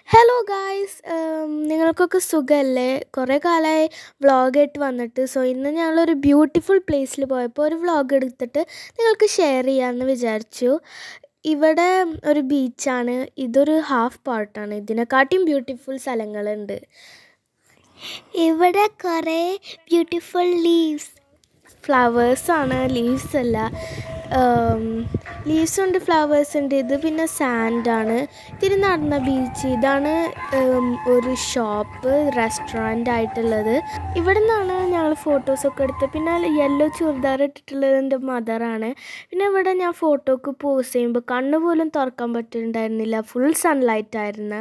Hello guys നിങ്ങൾക്കൊക്കെ സുഖമല്ലേ കുറേ കാലമായി വ്ളോഗായിട്ട് വന്നിട്ട് സോ ഇന്ന് ഞങ്ങളൊരു ബ്യൂട്ടിഫുൾ പ്ലേസിൽ പോയപ്പോൾ ഒരു വ്ളോഗ് എടുത്തിട്ട് നിങ്ങൾക്ക് ഷെയർ ചെയ്യാമെന്ന് വിചാരിച്ചു ഇവിടെ ഒരു ബീച്ചാണ് ഇതൊരു ഹാഫ് പാർട്ടാണ് ഇതിനെക്കാട്ടിയും ബ്യൂട്ടിഫുൾ സ്ഥലങ്ങളുണ്ട് ഇവിടെ കുറേ ബ്യൂട്ടിഫുൾ ലീവ്സ് ഫ്ലവേഴ്സാണ് ലീവ്സ് അല്ല ലീവ്സ് ഉണ്ട് ഫ്ലവേഴ്സ് ഉണ്ട് ഇത് പിന്നെ സാൻഡാണ് ഇതിന് നടന്ന ബീച്ച് ഇതാണ് ഉം, ഒരു ഷോപ്പ് റെസ്റ്റോറൻ്റ് ആയിട്ടുള്ളത് ഇവിടെ നിന്നാണ് ഞങ്ങൾ ഫോട്ടോസൊക്കെ എടുത്ത് പിന്നെ യെല്ലോ ചുരിദാർ ഇട്ടിട്ടുള്ളത് എൻ്റെ മദറാണ് പിന്നെ ഇവിടെ ഞാൻ ഫോട്ടോക്ക് പോസ് ചെയ്യുമ്പോൾ കണ്ണ് പോലും തുറക്കാൻ പറ്റുന്നുണ്ടായിരുന്നില്ല ഫുൾ സൺലൈറ്റ് ആയിരുന്നു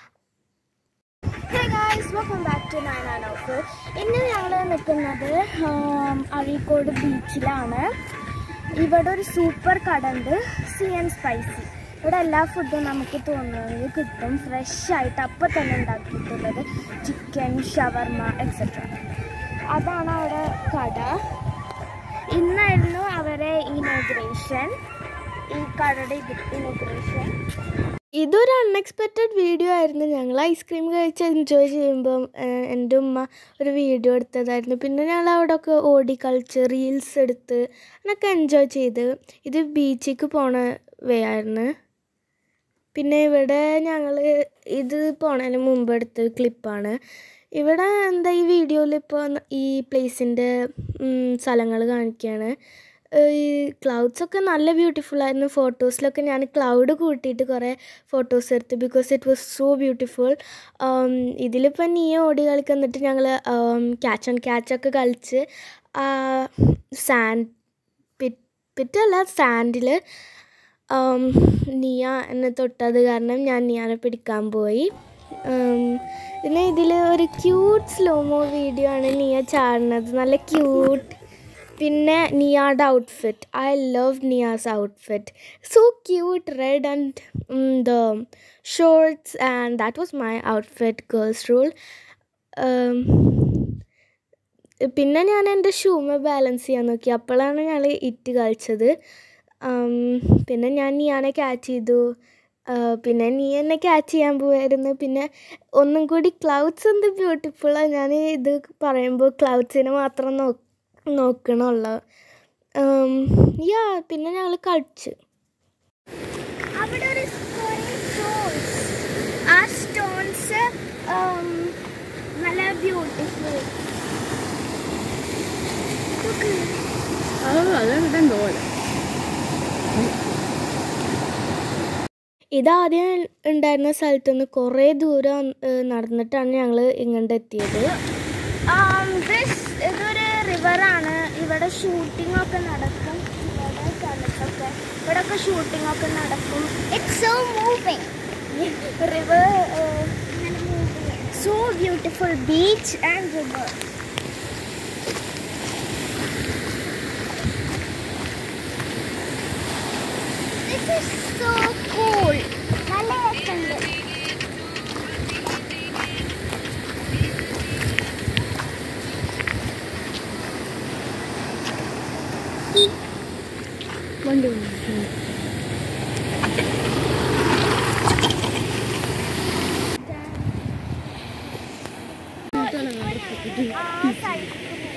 welcome back to nine and off ഇന്ന് ഞങ്ങൾ നിൽക്കുന്നത് ആം, അഴീക്കോട് ബീച്ചിലാണ് ഇവിടെ ഒരു സൂപ്പർ കട ഉണ്ട് സി ആൻഡ് സ്പൈസി ഇവിടെ എല്ലാ ഫുഡും നമുക്ക് തോന്നുന്നത് കിട്ടും ഫ്രഷ് ആയിട്ട് അപ്പം തന്നെ ഉണ്ടാക്കിയിട്ടുള്ളത് ചിക്കൻ ഷവർമ എക്സെട്ര അതാണ് അവിടെ കട ഇന്നായിരുന്നു അവരെ ഇനോഗ്രേഷൻ ഈ കടയുടെ ഇനോഗ്രേഷൻ ഇതൊരു അൺഎക്സ്പെക്റ്റഡ് വീഡിയോ ആയിരുന്നു ഞങ്ങൾ ഐസ്ക്രീം കഴിച്ച് എൻജോയ് ചെയ്യുമ്പം ഏഹ്, എൻ്റെ ഉമ്മ ഒരു വീഡിയോ എടുത്തതായിരുന്നു പിന്നെ ഞങ്ങൾ അവിടെ ഒക്കെ ഓടി കളിച്ച് റീൽസ് എടുത്ത് എന്നൊക്കെ എൻജോയ് ചെയ്ത് ഇത് ബീച്ചിലേക്ക് പോണ വേ ആയിരുന്നു പിന്നെ ഇവിടെ ഞങ്ങൾ ഇത് പോണതിന് മുമ്പ് എടുത്ത ക്ലിപ്പാണ് ഇവിടെ എന്താ ഈ വീഡിയോയിൽ ഇപ്പോൾ ഈ പ്ലേസിൻ്റെ സ്ഥലങ്ങൾ കാണിക്കുകയാണ് ഏഹ് ഈ ക്ലൗഡ്സ് ഒക്കെ നല്ല ബ്യൂട്ടിഫുൾ ആയിരുന്നു ഫോട്ടോസിലൊക്കെ ഞാൻ ക്ലൗഡ് കൂട്ടിയിട്ട് കുറേ ഫോട്ടോസ് എടുത്തു because it was so beautiful ഇതിലിപ്പോൾ നീ ഓടി കളിക്കുന്നിട്ട് ഞങ്ങൾ ക്യാച്ച് ആൻഡ് ക്യാച്ചൊക്കെ കളിച്ച് സാൻഡ് പിറ്റ് പിറ്റല്ല സാൻഡിൽ നിയ എന്നെ തൊട്ടത് കാരണം ഞാൻ നിയാനെ പിടിക്കാൻ പോയി ഉം, പിന്നെ ഇതിൽ ഒരു ക്യൂട്ട് സ്ലോമോ വീഡിയോ ആണ് നിയ ചാടുന്നത് നല്ല ക്യൂട്ട് പിന്നെ നിയാടെ outfit I love Niya's outfit so cute red and the shorts and that was my outfit girls rule പിന്നെ ഞാൻ എൻ്റെ ഷൂമ ബാലൻസ് ചെയ്യാൻ നോക്കി അപ്പോഴാണ് ഞങ്ങൾ ഇറ്റ് കളിച്ചത് ഉം, പിന്നെ ഞാൻ നിയാനെ ക്യാച്ച് ചെയ്തു ആ, പിന്നെ നീ എന്നെ ക്യാച്ച് ചെയ്യാൻ പോവായിരുന്നു പിന്നെ ഒന്നും കൂടി ക്ലൗഡ്സ് എന്ത് ബ്യൂട്ടിഫുള്ളാണ് ഞാൻ ഇത് പറയുമ്പോൾ ക്ലൗഡ്സിനെ മാത്രം നോ നോക്കണുള്ളൂ യാ പിന്നെ ഞങ്ങൾ കളിച്ച് അവിടെ ഒരു സ്റ്റോൺസ് ആ സ്റ്റോൺസ് നല്ല ബ്യൂട്ടിഫുൾ ഇതാദ്യം ഉണ്ടായിരുന്ന സ്ഥലത്ത് നിന്ന് കുറേ ദൂരം ഏഹ്, നടന്നിട്ടാണ് ഞങ്ങൾ ഇങ്ങോട്ട് എത്തിയത് ഇതൊരു റിവറാണ് ഇവിടെ ഷൂട്ടിംഗ് ഒക്കെ നടക്കും ഇവിടെ സ്ഥലത്തൊക്കെ ഇവിടെ ഒക്കെ ഷൂട്ടിംഗ് ഒക്കെ നടക്കും it's so moving river so beautiful beach and river This is so cool. നല്ല രസമുണ്ട് ആ സൈഡിൽ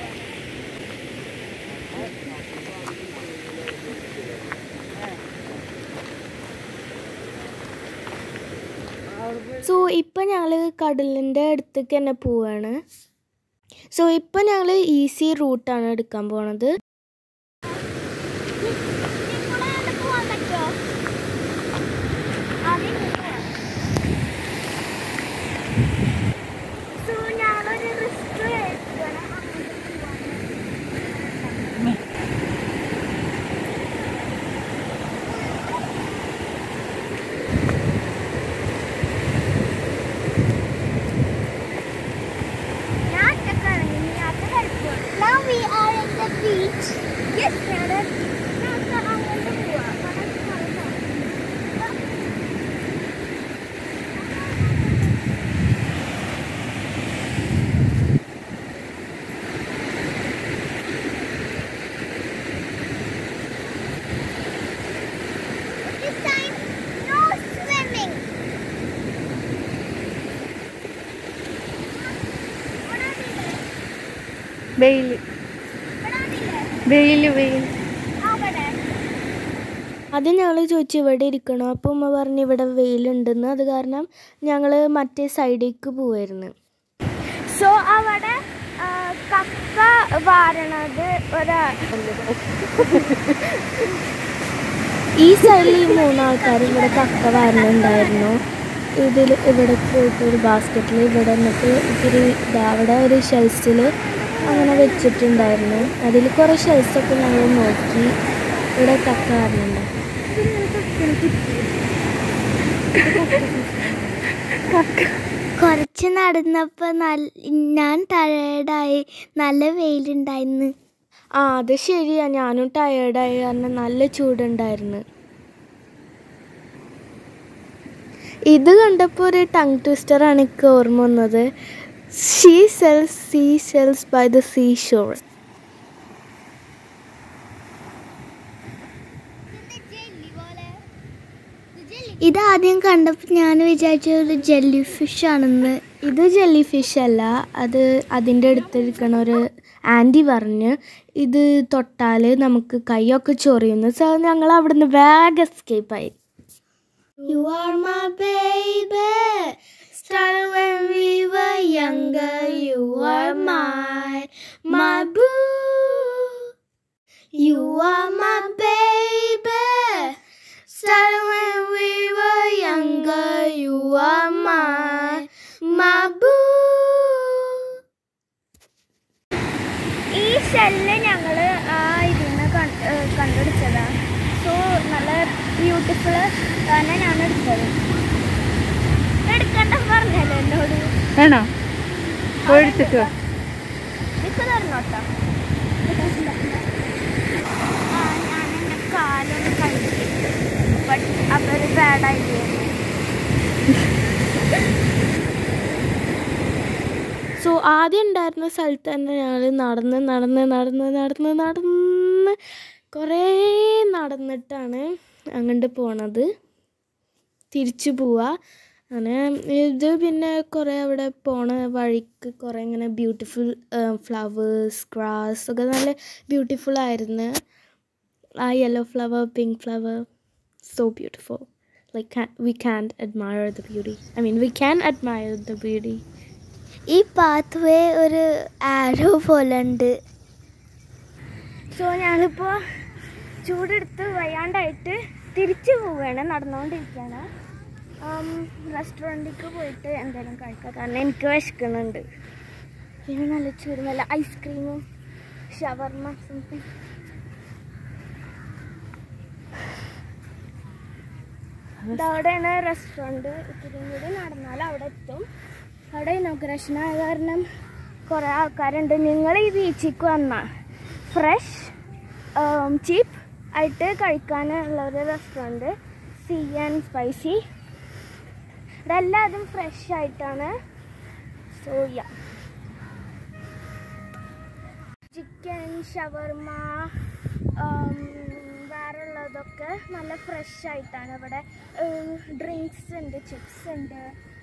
സോ ഇപ്പം ഞങ്ങൾ കടലിൻ്റെ അടുത്തേക്ക് തന്നെ പോവാണ് സോ ഇപ്പം ഞങ്ങൾ ഈസി റൂട്ടാണ് എടുക്കാൻ പോണത് നിങ്ങളെ പോവാൻ പറ്റുമോ ആദ്യം സോ ഞങ്ങളൊരു റിസ്ക് എടുക്കണം ഞാൻ ഒറ്റക്കാണ് ഇനി അത് കളിക്കും Now we are in the beach വെയിൽ വെയിൽ വെയിൽ അവിടെ അത് ഞങ്ങൾ ചോദിച്ചു ഇവിടെ ഇരിക്കണോ അപ്പോൾ ഉമ്മ പറഞ്ഞു ഇവിടെ വെയിലുണ്ടെന്ന് അത് കാരണം ഞങ്ങൾ മറ്റേ സൈഡിലേക്ക് പോവായിരുന്നു സോ അവിടെ ആ, കക്ക വാരണത് ഒരാ ഈ സൈഡിൽ ഈ മൂന്നാൾക്കാർ ഇവിടെ കക്ക വാരണുണ്ടായിരുന്നു ഇതിൽ ഇവിടെ പോയിട്ട് ഒരു ബാസ്ക്കറ്റിൽ ഇവിടെ എന്നിട്ട് ഇത്തിരി ഇതാ അവിടെ ഒരു ഷെൽസിൽ അങ്ങനെ വെച്ചിട്ടുണ്ടായിരുന്നു അതിൽ കുറേ ഷെൽസൊക്കെ ഞങ്ങൾ നോക്കി ഇവിടെ കക്ക വാരണുണ്ട് കുറച്ച് നടന്നപ്പോൾ നല്ല ഞാൻ ടയേർഡായി നല്ല വെയിലുണ്ടായിരുന്നു ആ അത് ശരിയാ ഞാനും ടയേർഡായി കാരണം നല്ല ചൂടുണ്ടായിരുന്നു ഇത് കണ്ടപ്പോൾ ഒരു ടങ് ട്വിസ്റ്ററാണ് എനിക്ക് ഓർമ്മ വന്നത് she sells sea shells by the sea shore ഇതാദ്യം കണ്ടപ്പോൾ ഞാൻ വിചാരിച്ച ഒരു ജെല്ലി ഫിഷ് ആണെന്ന് ഇത് ജെല്ലി ഫിഷ് അല്ല അത് അതിൻ്റെ അടുത്തിരിക്കണ ഒരു ആൻറ്റി പറഞ്ഞ് ഇത് തൊട്ടാൽ നമുക്ക് കൈയൊക്കെ ചൊറിയുന്നു സോ ഞങ്ങൾ അവിടുന്ന് വേഗം എസ്കേപ്പായി You are my baby. Started when we were younger. You are my, my boo. You are my baby. Started when we were younger. You are my, my boo. ഈ ഷെല്ല് ഞങ്ങൾ ആ ഇതിന്ന് കണ്ടുപിടിച്ചതാണ് സോ നല്ല beautiful തന്നെ ഞാൻ എടുത്തത് എടുക്കണ്ട പറഞ്ഞല്ലോ എന്നോട് വേണോ എടുത്തിട്ടോ ഇപ്പൊ തരണോട്ടോ ആ ഞാൻ എൻ്റെ കാലൊന്ന് കഴുകി ബട്ട് അതൊരു ബാഡ് ഐഡിയ സോ ആദ്യം ഉണ്ടായിരുന്ന സ്ഥലത്ത് തന്നെ ഞങ്ങൾ നടന്ന് നടന്ന് നടന്ന് നടന്ന് നടന്ന് കുറേ നടന്നിട്ടാണ് അങ്ങോട്ട് പോണത് തിരിച്ചു പോവുക അങ്ങനെ ഇത് പിന്നെ കുറേ അവിടെ പോണ വഴിക്ക് കുറേ ഇങ്ങനെ ബ്യൂട്ടിഫുൾ ഫ്ലവേഴ്സ് ഗ്രാസ് ഒക്കെ നല്ല ബ്യൂട്ടിഫുൾ ആയിരുന്നു ആ yellow flower pink flower so beautiful like we can admire the beauty I mean we can admire the beauty ഈ പാത്ത് വേ ഒരു ആരോ പോലെ ഉണ്ട് സോ ഞാനിപ്പോൾ ചൂടെടുത്ത് വയ്യാണ്ടായിട്ട് തിരിച്ചു പോവുകയാണ് നടന്നുകൊണ്ടിരിക്കുകയാണ് റെസ്റ്റോറൻറ്റിലേക്ക് പോയിട്ട് എന്തെങ്കിലും കഴിക്കാം കാരണം എനിക്ക് വിശക്കുന്നുണ്ട് പിന്നെ നല്ല ചൂട് നല്ല ഐസ്ക്രീമും ഷവർമ സംതിങ് അവിടെയാണ് റെസ്റ്റോറൻറ്റ് ഇത്തിരി കൂടി നടന്നാൽ അവിടെ എത്തും അവിടെ ഇനോഗ്രേഷൻ ആയ കാരണം കുറേ ആൾക്കാരുണ്ട് നിങ്ങൾ ഈ ബീച്ചിലേക്ക് വന്നാൽ ഫ്രഷ് ചീപ്പ് ആയിട്ട് കഴിക്കാനുള്ള ഒരു റെസ്റ്റോറൻറ്റ് സീ ആൻഡ് സ്പൈസി ഇവിടെ എല്ലാതും ഫ്രഷ് ആയിട്ടാണ് സോ യാ ചിക്കൻ ഷവർമ വേറെ ഉള്ളതൊക്കെ നല്ല ഫ്രഷ് ആയിട്ടാണ് ഇവിടെ ഡ്രിങ്ക്സ് ഉണ്ട് ചിപ്സ് ഉണ്ട്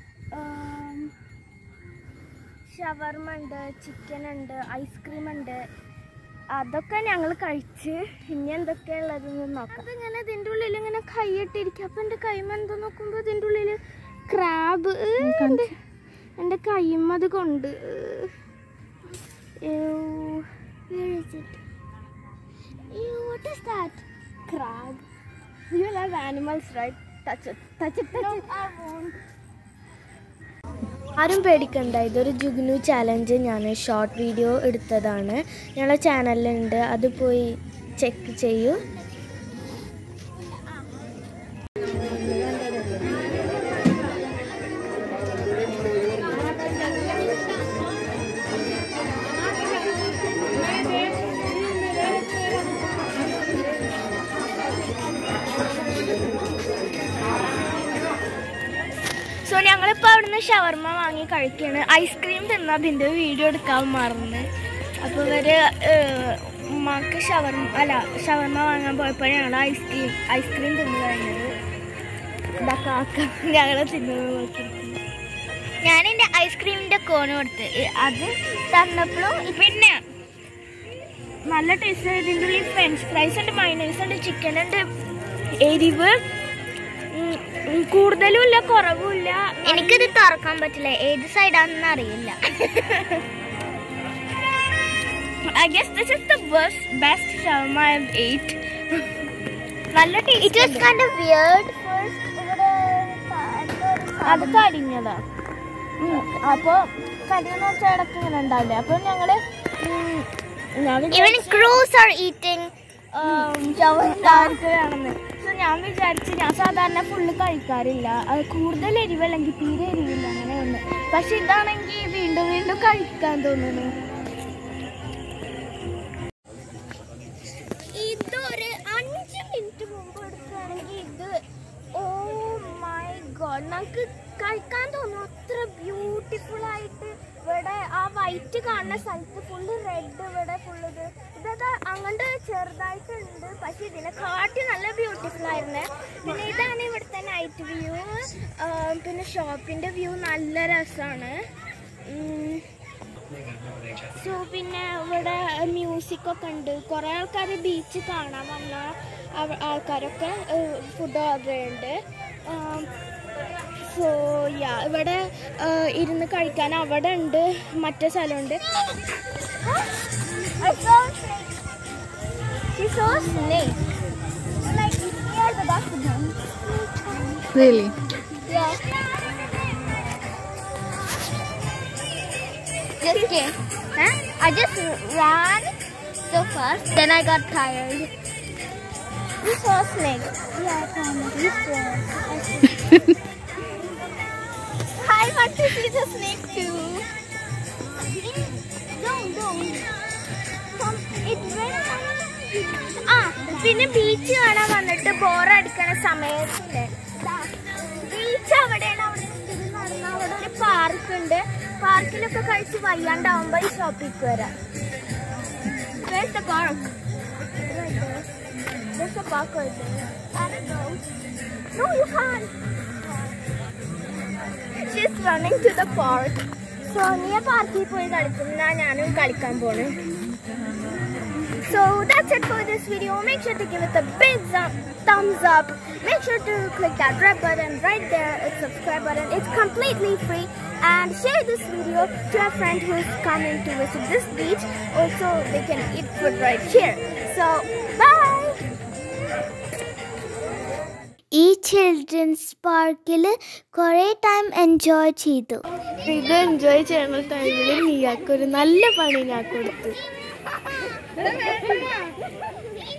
ഷവർമ ഉണ്ട് ചിക്കൻ ഉണ്ട് ഐസ്ക്രീം ഉണ്ട് അതൊക്കെ ഞങ്ങൾ കഴിച്ച് ഇനി എന്തൊക്കെയാ ഉള്ളതെന്ന് നോക്കാം അതിങ്ങനെ ഇതിൻ്റെ ഉള്ളിൽ ഇങ്ങനെ കൈയിട്ടിരിക്കും അപ്പം എൻ്റെ കൈമ എന്തോ നോക്കുമ്പോൾ ഇതിൻ്റെ ഉള്ളിൽ ക്രാബ് എൻ്റെ എൻ്റെ കൈമ അത് കൊണ്ട് What is that? Crab. You love animals, right? Touch it. Touch it. Touch it. I won't. ആരും പേടിക്കണ്ട ഇതൊരു ജുഗ്നു ചാലഞ്ച് ഞാൻ ഷോർട്ട് വീഡിയോ എടുത്തതാണ് ഞങ്ങളുടെ ചാനലിലുണ്ട് അത് പോയി ചെക്ക് ചെയ്യൂ സോ ഞങ്ങളിപ്പോൾ അവിടുന്ന് ഷവർമ വാങ്ങി കഴിക്കുകയാണ് ഐസ്ക്രീം തിന്നതിൻ്റെ വീഡിയോ എടുക്കാൻ മറന്ന് അപ്പോൾ ഇവര് ഉമ്മാക്ക് ഷവർമ അല്ല ഷവർമ വാങ്ങാൻ പോയപ്പോൾ ഞങ്ങൾ ഐസ്ക്രീം ഐസ്ക്രീം തിന്നു കഴിഞ്ഞത് ഇതാ കാക്ക ഞങ്ങളെ തിന്നത് നോക്കിയിരിക്കുന്നു ഞാൻ എൻ്റെ ഐസ്ക്രീമിൻ്റെ കോണ് കൊടുത്ത് ഇ- അത് തന്നപ്പോഴും പിന്നെ നല്ല ടേസ്റ്റ് ഇതിൻ്റെ ഉള്ളിൽ ഫ്രഞ്ച് ഫ്രൈസ് ഉണ്ട് മൈനൈസ് ഉണ്ട് ചിക്കൻ ഉണ്ട് എരിവ് ഉം, ഉം, കൂടുതലും ഇല്ല കുറവും ഇല്ല എനിക്കിത് തുറക്കാൻ പറ്റില്ല ഏത് സൈഡാണെന്ന് അറിയില്ല I guess this is the best best shawarma I have ate നല്ല it was taste kind of weird first ഇവിടെ എന്തോ ഒരു അത് കരിഞ്ഞതാ അപ്പൊ കരിയെന്ന് വെച്ചാൽ ഇടയ്ക്ക് ഇങ്ങനെ ഉണ്ടാവില്ലേ അപ്പൊ ഞങ്ങള് ഉം, ഞാൻ Even crows are eating ആണെന്ന് സോ ഞാൻ വിചാരിച്ച് ഞാൻ സാധാരണ ഫുള്ള് കഴിക്കാറില്ല അത് കൂടുതൽ എരിവ് അല്ലെങ്കിൽ തീരെ എരിവില്ല അങ്ങനെ ഒന്ന് പക്ഷെ ഇതാണെങ്കിൽ വീണ്ടും വീണ്ടും കഴിക്കാൻ തോന്നുന്നു ഇതൊരു അഞ്ച് മിനിറ്റ് മുമ്പ് എടുക്കുകയാണെങ്കിൽ ഇത് ഓ മൈ ഗോഡ് നമുക്ക് കഴിക്കാൻ തോന്നും അത്ര ബ്യൂട്ടിഫുൾ ആയിട്ട് ഇവിടെ ആ വൈറ്റ് കാണുന്ന സ്ഥലത്ത് ഫുള്ള് റെഡ് ഇവിടെ ഫുള്ള് ഇത് ഇതൊക്കെ അങ്ങോട്ട് ചെറുതായിട്ടുണ്ട് പക്ഷെ ഇതിനെ കാട്ടി നല്ല ബ്യൂട്ടിഫുൾ ആയിരുന്നേ പിന്നെ ഇതാണ് ഇവിടുത്തെ നൈറ്റ് വ്യൂ പിന്നെ ഷോപ്പിന്റെ വ്യൂ നല്ല രസമാണ് സോ പിന്നെ ഇവിടെ മ്യൂസിക് ഒക്കെ ഉണ്ട് കുറേ ആൾക്കാർ ബീച്ച് കാണാൻ വന്ന അവ- ആൾക്കാരൊക്കെ ഫുഡ് ഓർഡർ ചെയ്യുന്നുണ്ട് സോ യാ ഇവിടെ ആ, ഇരുന്ന് കഴിക്കാൻ അവിടെ ഉണ്ട് മറ്റേ സ്ഥലമുണ്ട് She saw a snake. Like near the bathroom. Really? Yeah. Just kidding. Huh? I just ran so fast, then I got tired. You saw a snake. Yeah, I found it. You saw. I want to see the snake too. Don't, don't. Some- it's very ആ പിന്നെ beach കാണാൻ വന്നിട്ട് ബോറടിക്കണ സമയത്തില്ലേ beach അവിടെയാണ് അവിടെ നിന്ന് നടന്ന അവിടെ ഒരു പാർക്ക് ഉണ്ട് പാർക്കിലൊക്കെ കഴിച്ച് വയ്യാണ്ടാവുമ്പോ ഈ ഷോപ്പിലേക്ക് വരാം Where's the park? Right there. There's a park right there. I don't know. No, you can't. She's running to the park. Sonia പാർക്കിൽ പോയി കളിക്കും എന്നാ ഞാനും കളിക്കാൻ പോണേ So that's it for this video. Make sure to give it a big thumb- thumbs up. Make sure to click that red button right there. It's subscribe button. It's completely free. And share this video to a friend who's coming to visit this beach. Also, they can eat food right here. So, bye. ഈ children's പാർക്കിൽ കുറേ time enjoy ചെയ്തു ഇത് enjoy ചെയ്യുന്ന ടൈമിൽ നീയാക്കൊരു നല്ല പണി ഞാൻ കൊടുത്തു